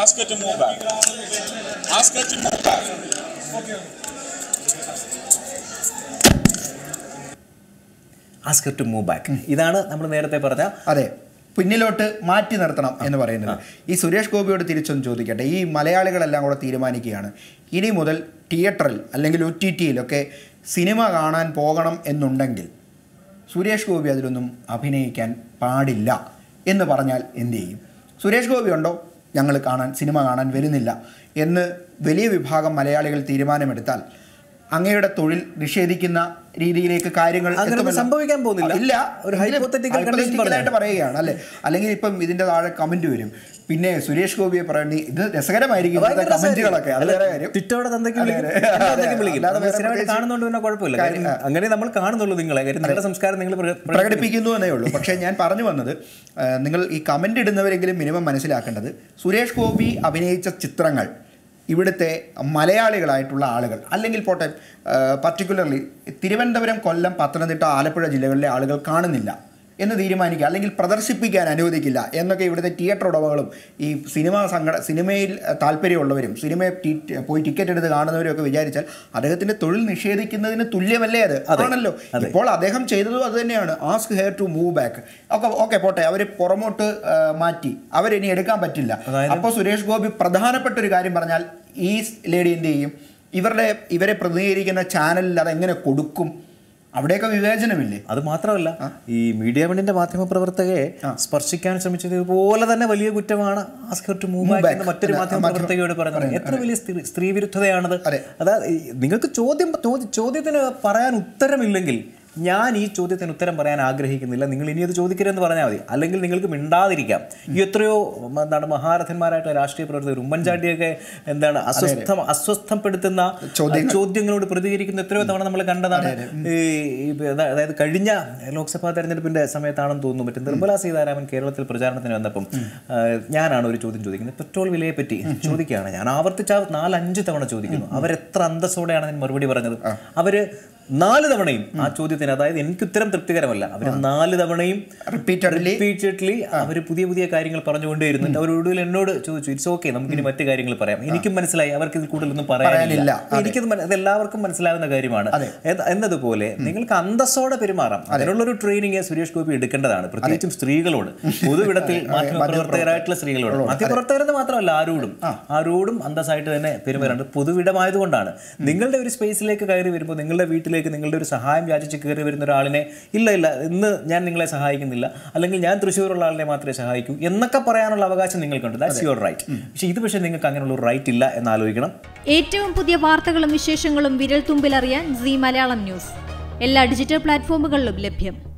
Ask her to move back. Ask her to move back. Asked her to move back ഇതാണ് നമ്മൾ നേരത്തെ പറഞ്ഞ അതെ പിന്നിലോട്ട് മാറ്റി നിർത്തണം എന്ന് പറയുന്നത് ഈ സുരേഷ് ഗോപിയോട് തിരിച്ചൊന്ന് ചോദിക്കട്ടെ ഈ മലയാളികളെല്ലാം കൂടെ തീരുമാനിക്കുകയാണ് ഇനി മുതൽ തിയേറ്ററിൽ അല്ലെങ്കിൽ ഒ ടി ടിയിലൊക്കെ സിനിമ കാണാൻ പോകണം എന്നുണ്ടെങ്കിൽ സുരേഷ് ഗോപി അതിലൊന്നും അഭിനയിക്കാൻ പാടില്ല എന്ന് പറഞ്ഞാൽ എന്ത് ചെയ്യും സുരേഷ് ഗോപി ഉണ്ടോ ഞങ്ങൾ കാണാൻ സിനിമ കാണാൻ വരുന്നില്ല എന്ന് വലിയ വിഭാഗം മലയാളികൾ തീരുമാനമെടുത്താൽ അങ്ങയുടെ തൊഴിൽ നിഷേധിക്കുന്ന രീതിയിലേക്ക് കാര്യങ്ങൾ അങ്ങനെ എത്തുമല്ലോ. സംഭവിക്കാൻ പോകുന്നില്ല. ഇല്ല ഒരു hypothetical condition hypothetical ആയിട്ട് പറഞ്ഞതാണ്. പറയുകയാണ് അല്ലെ അല്ലെങ്കിൽ ഇപ്പം ഇതിന്റെ താഴെ കമന്റ് വരും പിന്നെ സുരേഷ് ഗോപിയെ പറയണി ഇത് രസകരമായിരിക്കും ഇന്നത്തെ ഭയങ്കര കമന്റുകളൊക്കെ അത് വേറെ കാര്യം ട്വിറ്ററുടെ തന്തയ്ക്ക് അതെ, വിളിക്കും അതെ. എന്റെ തന്തയ്ക്ക് വിളിക്കും അല്ലാതെ നമ്മൾ വേറെ സ്ഥിരമായിട്ട് പ്രത്യേകിച്ച് കാണുന്നതുകൊണ്ട് പിന്നെ കുഴപ്പമില്ല കാര്യം- കാര്യം അങ്ങനെ നമ്മൾ കാണുന്നുള്ളൂ നിങ്ങളെ കാര്യം നിങ്ങളുടെ സംസ്കാരം നിങ്ങൾ പ്ര- പ്ര- പ്രകടിപ്പിക്കുന്നു എന്നേ ഉള്ളൂ പക്ഷേ ഞാൻ പറഞ്ഞു വന്നത് ആ, നിങ്ങൾ ഈ കമന്റ് ഇടുന്നവരെങ്കിലും മിനിമം മനസ്സിലാക്കേണ്ടത് സുരേഷ് ഗോപി അഭിനയിച്ച ചിത്രങ്ങൾ ഇവിടുത്തെ മലയാളികളായിട്ടുള്ള ആളുകൾ അല്ലെങ്കിൽ പോട്ടെ പർട്ടിക്കുലർലി തിരുവനന്തപുരം കൊല്ലം പത്തനംതിട്ട ആലപ്പുഴ ജില്ലകളിലെ ആളുകൾ കാണുന്നില്ല എന്ന് തീരുമാനിക്കുക അല്ലെങ്കിൽ പ്രദർശിപ്പിക്കാൻ അനുവദിക്കില്ല എന്നൊക്കെ ഇവിടുത്തെ തിയേറ്റർ ഉടമകളും ഈ സിനിമ സംഘട സിനിമയിൽ അഹ്, താല്പര്യമുള്ളവരും സിനിമ പോയി ടിക്കറ്റ് എടുത്ത് കാണുന്നവരും ഒക്കെ വിചാരിച്ചാൽ അദ്ദേഹത്തിന്റെ തൊഴിൽ നിഷേധിക്കുന്നതിന് തുല്യമല്ലേ അത് ആണല്ലോ ഇപ്പോൾ അദ്ദേഹം ചെയ്തതും അത് തന്നെയാണ് ask her to move back ഒക്കെ ഓക്കെ പോട്ടെ അവർ പുറമോട്ട് ആ, മാറ്റി അവരിനി എടുക്കാൻ പറ്റില്ല അപ്പോൾ സുരേഷ് ഗോപി പ്രധാനപ്പെട്ട ഒരു കാര്യം പറഞ്ഞാൽ ഈ ലേഡി എന്ത് ചെയ്യും ഇവരുടെ ഇവരെ പ്രതിനിധീകരിക്കുന്ന ചാനലിൽ അതെങ്ങനെ കൊടുക്കും അവിടെയൊക്കെ വിവേചനമില്ലേ അത് മാത്രമല്ല ഈ മീഡിയ വണ്ടിന്റെ മാധ്യമ പ്രവർത്തകയെ സ്പർശിക്കാൻ ശ്രമിച്ചത് ഇതുപോലെ തന്നെ വലിയ കുറ്റമാണ് ആസ്കർ ടു മൂവ് ബാക്ക് എന്ന് മറ്റൊരു മാധ്യമ പ്രവർത്തകയോട് പറഞ്ഞത് എത്ര വലിയ സ്ത്രീ- സ്ത്രീ വിരുദ്ധതയാണത് അതായത് ഈ നിങ്ങൾക്ക് ചോദ്യം ചോദ്യ- ചോദ്യത്തിന് പറയാൻ ഉത്തരമില്ലെങ്കിൽ ഞാൻ ഈ ചോദ്യത്തിന് ഉത്തരം പറയാൻ ആഗ്രഹിക്കുന്നില്ല നിങ്ങൾ ഇനി അത് ചോദിക്കരുതെന്ന് പറഞ്ഞാൽ മതി അല്ലെങ്കിൽ നിങ്ങൾക്ക് മിണ്ടാതിരിക്കാം ഈ എത്രയോ മ- എന്താണ് മഹാരഥന്മാരായിട്ടുള്ള രാഷ്ട്രീയ പ്രവർത്തകർ ഉമ്മൻചാണ്ടിയൊക്കെ എന്താണ് അസ്വസ്ഥം അസ്വസ്ഥപ്പെടുത്തുന്ന ചോദ്യങ്ങളോട് പ്രതികരിക്കുന്ന എത്രയോ തവണ നമ്മൾ കണ്ടതാണ് ഈ ഈ അതാ- അതായത് കഴിഞ്ഞ ലോക്സഭാ തെരഞ്ഞെടുപ്പിന്റെ സമയത്താണെന്ന് തോന്നുന്നു മറ്റേ നിർമ്മലാ സീതാരാമൻ കേരളത്തിൽ പ്രചാരണത്തിന് വന്നപ്പം ആ, ഞാനാണ് ഒരു ചോദ്യം ചോദിക്കുന്നത് പെട്രോൾ വിലയെ പറ്റി ചോദിക്കുകയാണ് ഞാൻ ആവർത്തിച്ച നാലഞ്ച് തവണ ചോദിക്കുന്നു അവരെത്ര അന്തസ്സോടെയാണ് അതിന് മറുപടി പറഞ്ഞത് അവര് നാല് തവണയും ആ ചോദ്യത്തിന് അതായത് എനിക്ക് ഉത്തരം തൃപ്തികരമല്ല അവർ നാല് തവണയും റിപ്പീറ്റഡ്ലി റിപ്പീറ്റഡ്ലി അവർ പുതിയ പുതിയ കാര്യങ്ങൾ പറഞ്ഞുകൊണ്ടേയിരുന്നു അവർ ഒടുവിൽ എന്നോട് ചോദിച്ചു ഇറ്റ്സ് ഓക്കെ നമുക്ക് ഇനി മറ്റു കാര്യങ്ങൾ പറയാം എനിക്കും മനസ്സിലായി അവർക്ക് ഇതിൽ കൂടുതലൊന്നും പറയാനില്ല പറയാനില്ല. അപ്പൊ എനിക്കത് മന- അത് എല്ലാവർക്കും മനസ്സിലാവുന്ന കാര്യമാണ് എന്ന- എന്നതുപോലെ നിങ്ങൾക്ക് അന്തസ്സോടെ പെരുമാറാം അതിനുള്ളൊരു ട്രെയിനിങ് സുരേഷ് ഗോപി എടുക്കേണ്ടതാണ് പ്രത്യേകിച്ചും സ്ത്രീകളോട് പൊതുവിടത്തിൽ മാധ്യമപ്രവർത്തകരായിട്ടുള്ള സ്ത്രീകളോട് മാധ്യമപ്രവർത്തകരെന്ന് മാത്രമല്ല ആരോടും ആരോടും അന്തസ്സായിട്ട് തന്നെ പെരുമാറുണ്ട് പൊതുവിടമായതുകൊണ്ടാണ് നിങ്ങളുടെ ഒരു സ്പേസിലേക്ക് കയറി വരുമ്പോൾ നിങ്ങളുടെ വീട്ടിലേക്ക് നിങ്ങളുടെ ഒരു സഹായം യാചിച്ച് കയറി വരുന്ന ഒരാളിനെ ഇല്ല ഇല്ല ഇന്ന് ഞാൻ നിങ്ങളെ സഹായിക്കുന്നില്ല അല്ലെങ്കിൽ ഞാൻ തൃശ്ശൂരുള്ള ആളിനെ മാത്രമേ സഹായിക്കൂ എന്നൊക്കെ പറയാനുള്ള അവകാശം നിങ്ങൾക്കുണ്ട് ദാറ്റ്സ് യുവർ റൈറ്റ് പക്ഷേ ഇത് പക്ഷേ നിങ്ങൾക്ക് അങ്ങനെയുള്ള ഒരു റൈറ്റ് ഇല്ല എന്ന് ആലോചിക്കണം ഏറ്റവും പുതിയ വാർത്തകളും വിശേഷങ്ങളും വിരൽ തുമ്പിലറിയാൻ സി മലയാളം ന്യൂസ് എല്ലാ ഡിജിറ്റൽ പ്ലാറ്റ്ഫോമുകളിലും ലഭ്യം